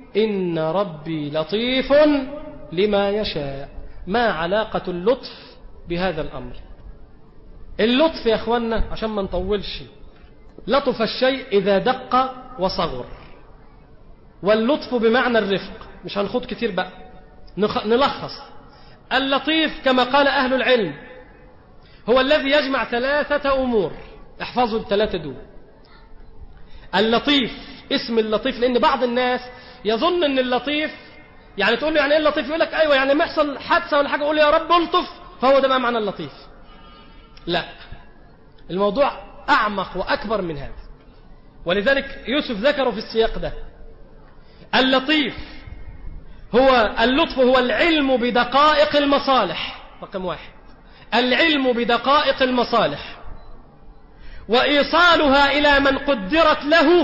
إن ربي لطيف لما يشاء ما علاقة اللطف بهذا الأمر اللطف يا أخوانا عشان ما نطولش لطف الشيء إذا دق وصغر واللطف بمعنى الرفق مش هنخوض كتير بقى نلخص اللطيف كما قال أهل العلم هو الذي يجمع ثلاثة أمور احفظوا الثلاثة دول اللطيف اسم اللطيف لأن بعض الناس يظن أن اللطيف يعني تقول له يعني ايه اللطيف يقول لك ايوه يعني ما يحصل حادثه ولا حاجه يقول يا رب الطف فهو ده بقى معنى اللطيف لا الموضوع اعمق واكبر من هذا ولذلك يوسف ذكره في السياق ده اللطيف هو اللطف هو العلم بدقائق المصالح رقم واحد العلم بدقائق المصالح وإيصالها إلى من قدرت له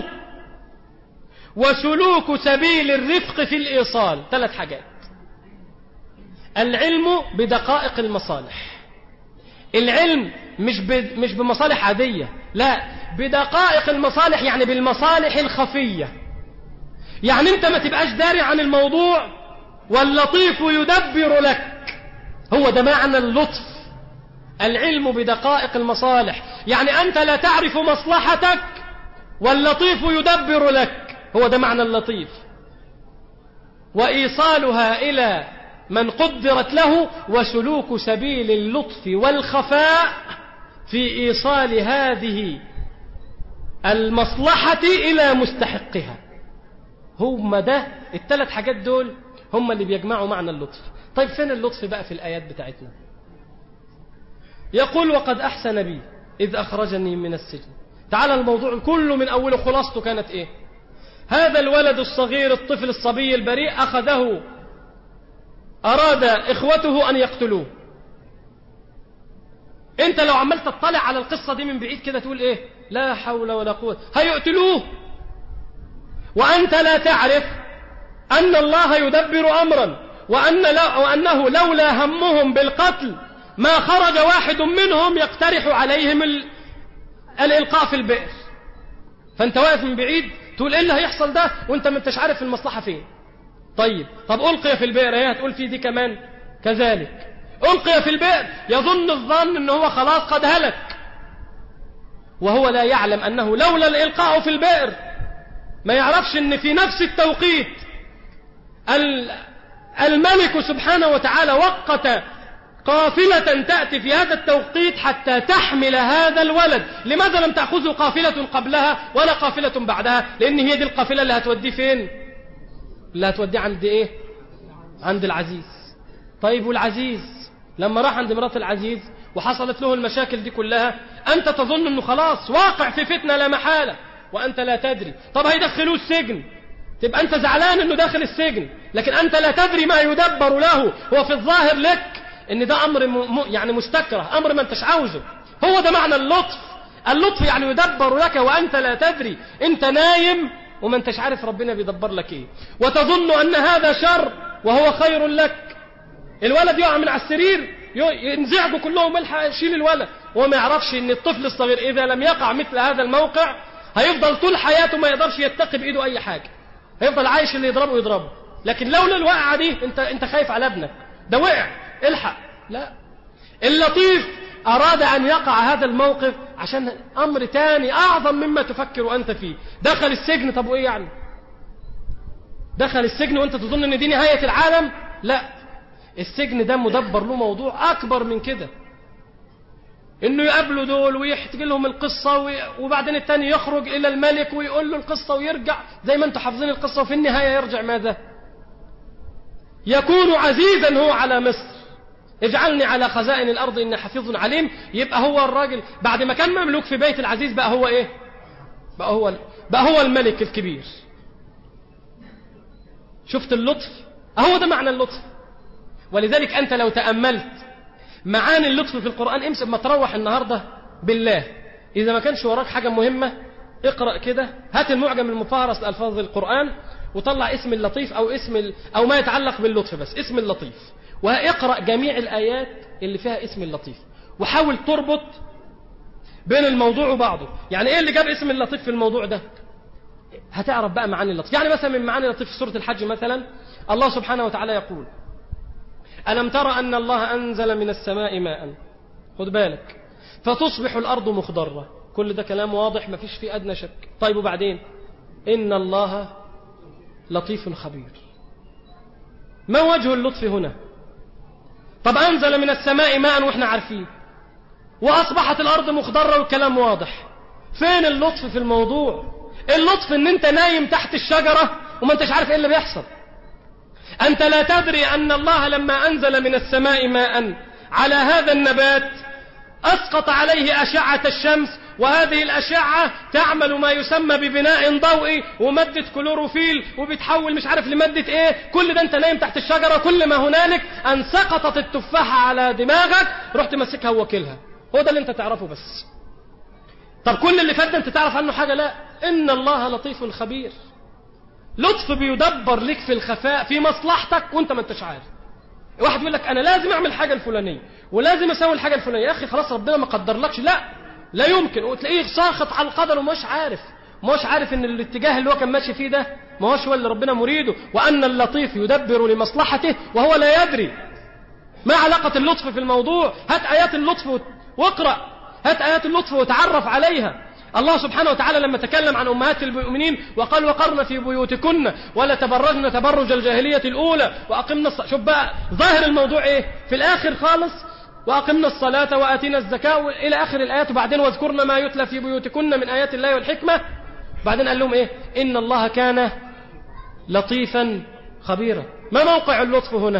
وسلوك سبيل الرفق في الإيصال ثلاث حاجات العلم بدقائق المصالح العلم مش مش بمصالح عادية لا بدقائق المصالح يعني بالمصالح الخفية يعني انت ما تبقاش داري عن الموضوع واللطيف يدبر لك هو ده معنى اللطف العلم بدقائق المصالح يعني أنت لا تعرف مصلحتك واللطيف يدبر لك هو ده معنى اللطيف وإيصالها إلى من قدرت له وسلوك سبيل اللطف والخفاء في إيصال هذه المصلحة إلى مستحقها هم ده الثلاث حاجات دول هم اللي بيجمعوا معنى اللطف طيب فين اللطف بقى في الآيات بتاعتنا يقول وقد أحسن بي إذ أخرجني من السجن تعالى الموضوع كله من أوله خلاصته كانت إيه هذا الولد الصغير الطفل الصبي البريء أخذه أراد إخوته أن يقتلوه أنت لو عمال تطلع على القصة دي من بعيد كده تقول إيه لا حول ولا قوة هيقتلوه وأنت لا تعرف أن الله يدبر أمرا وأن وأنه لولا همهم بالقتل ما خرج واحد منهم يقترح عليهم الإلقاء في البئر فأنت واقف من بعيد تقول إيه اللي هيحصل ده وأنت ما انتش عارف المصلحة فين طيب طب ألقي في البئر ايه هتقول في دي كمان كذلك ألقي في البئر يظن الظن أنه هو خلاص قد هلك وهو لا يعلم أنه لولا الإلقاء في البئر ما يعرفش أن في نفس التوقيت الملك سبحانه وتعالى وقت قافلة تأتي في هذا التوقيت حتى تحمل هذا الولد لماذا لم تأخذه قافلة قبلها ولا قافلة بعدها لأن هي دي القافلة اللي هتوديه فين اللي هتوديه عند إيه عند العزيز طيب والعزيز لما راح عند مرات العزيز وحصلت له المشاكل دي كلها أنت تظن أنه خلاص واقع في فتنة لا محالة وأنت لا تدري طب هيدخلوه السجن تبقى أنت زعلان أنه داخل السجن لكن أنت لا تدري ما يدبر له هو في الظاهر لك ان ده امر م... يعني مستكره امر ما انتش عاوزه هو ده معنى اللطف اللطف يعني يدبر لك وانت لا تدري انت نايم وما انتش عارف ربنا بيدبر لك ايه وتظن ان هذا شر وهو خير لك الولد يقع من على السرير ينزعجوا كلهم الحق شيل الولد وهو ما يعرفش ان الطفل الصغير اذا لم يقع مثل هذا الموقع هيفضل طول حياته ما يقدرش يتقي بايده اي حاجه هيفضل عايش اللي يضربه يضربه لكن لولا الوقعه دي انت انت خايف على ابنك ده وقع الحق لا اللطيف أراد أن يقع هذا الموقف عشان أمر تاني أعظم مما تفكر أنت فيه دخل السجن طب وإيه يعني دخل السجن وأنت تظن أن دي نهاية العالم لا السجن ده مدبر له موضوع أكبر من كده انه يقابلوا دول ويحكي لهم القصة وبعدين التاني يخرج الى الملك ويقول له القصة ويرجع زي ما انتم حافظين القصة وفي النهاية يرجع ماذا يكون عزيزا هو على مصر اجعلني على خزائن الأرض إن حفيظ عليم يبقى هو الراجل بعد ما كان مملوك في بيت العزيز بقى هو إيه بقى هو, بقى هو الملك الكبير شفت اللطف أهو ده معنى اللطف ولذلك أنت لو تأملت معاني اللطف في القرآن امسك ما تروح النهاردة بالله إذا ما كانش وراك حاجة مهمة اقرأ كده هات المعجم المفهرس لألفاظ القرآن وطلع اسم اللطيف أو اسم ال... أو ما يتعلق باللطف بس اسم اللطيف واقرأ جميع الآيات اللي فيها اسم اللطيف وحاول تربط بين الموضوع وبعضه يعني ايه اللي جاب اسم اللطيف في الموضوع ده هتعرف بقى معاني اللطف يعني مثلا من معاني اللطف في سورة الحج مثلا الله سبحانه وتعالى يقول ألم ترى أن الله أنزل من السماء ماء خد بالك فتصبح الأرض مخضرة كل ده كلام واضح ما فيش فيه أدنى شك طيب وبعدين إن الله لطيف خبير ما وجه اللطف هنا طب أنزل من السماء ماء وإحنا عارفين وأصبحت الأرض مخضرة والكلام واضح فين اللطف في الموضوع اللطف ان انت نايم تحت الشجرة وما انتش عارف ايه اللي بيحصل انت لا تدري ان الله لما انزل من السماء ماء على هذا النبات اسقط عليه اشعة الشمس وهذه الأشعة تعمل ما يسمى ببناء ضوئي ومادة كلوروفيل وبتحول مش عارف لمادة ايه كل ده انت نايم تحت الشجرة كل ما هنالك ان سقطت التفاحة على دماغك رحت ماسكها ووكلها هو ده اللي انت تعرفه بس طب كل اللي فات ده انت تعرف عنه حاجة لا ان الله لطيف خبير لطف بيدبر لك في الخفاء في مصلحتك وانت ما انتش عارف واحد يقول لك انا لازم اعمل الحاجه الفلانيه ولازم اسوي الحاجه الفلانيه يا اخي خلاص ربنا ما قدرلكش لا لا يمكن وتلاقيه ساخط على القدر ومش عارف مش عارف ان الاتجاه اللي هو كان ماشي فيه ده ما هوش هو اللي ربنا مريده وان اللطيف يدبر لمصلحته وهو لا يدري ما علاقه اللطف في الموضوع هات ايات اللطف واقرا هات ايات اللطف وتعرف عليها الله سبحانه وتعالى لما تكلم عن أمهات المؤمنين وقال وقرن في بيوتكن ولا تبرجن تبرج الجاهلية الأولى وأقمنا الصلاة شوف بقى ظاهر الموضوع إيه في الآخر خالص وأقمنا الصلاة وآتينا الزكاة إلى آخر الآيات وبعدين واذكرن ما يتلى في بيوتكن من آيات الله والحكمة بعدين قال لهم إيه إن الله كان لطيفا خبيرا ما موقع اللطف هنا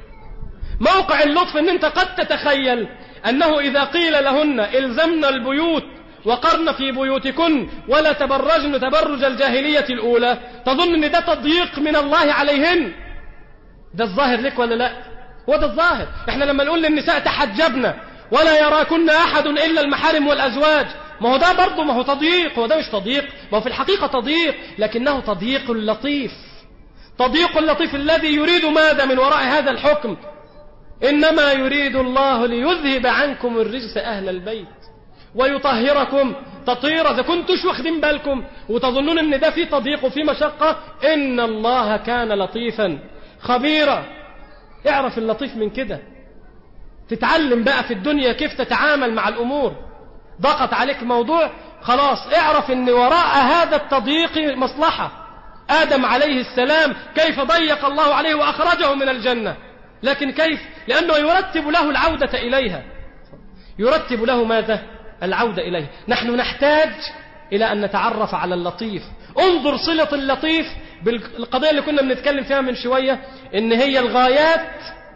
موقع اللطف ان انت قد تتخيل انه اذا قيل لهن الزمنا البيوت وقرن في بيوتكن ولا تبرجن تبرج الجاهلية الأولى تظن أن ده تضييق من الله عليهن ده الظاهر لك ولا لا هو ده الظاهر احنا لما نقول للنساء تحجبنا ولا يراكن أحد إلا المحارم والأزواج ما هو ده برضه ما هو تضييق هو ده مش تضييق ما هو في الحقيقة تضييق لكنه تضييق لطيف تضييق اللطيف الذي يريد ماذا من وراء هذا الحكم إنما يريد الله ليذهب عنكم الرجس أهل البيت ويطهركم تطهيرا إذا كنتوش واخدين بالكم وتظنون ان ده فيه تضييق وفيه مشقة إن الله كان لطيفا خبيرا اعرف اللطيف من كده تتعلم بقى في الدنيا كيف تتعامل مع الأمور ضغط عليك موضوع خلاص اعرف ان وراء هذا التضييق مصلحة آدم عليه السلام كيف ضيق الله عليه وأخرجه من الجنة لكن كيف لأنه يرتب له العودة إليها يرتب له ماذا العودة إليه نحن نحتاج إلى أن نتعرف على اللطيف انظر صلة اللطيف بالقضية اللي كنا بنتكلم فيها من شوية إن هي الغايات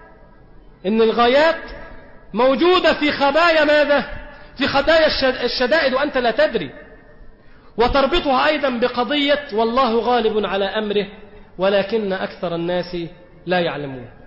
إن الغايات موجودة في خبايا ماذا في خبايا الشدائد وأنت لا تدري وتربطها أيضا بقضية والله غالب على أمره ولكن أكثر الناس لا يعلمون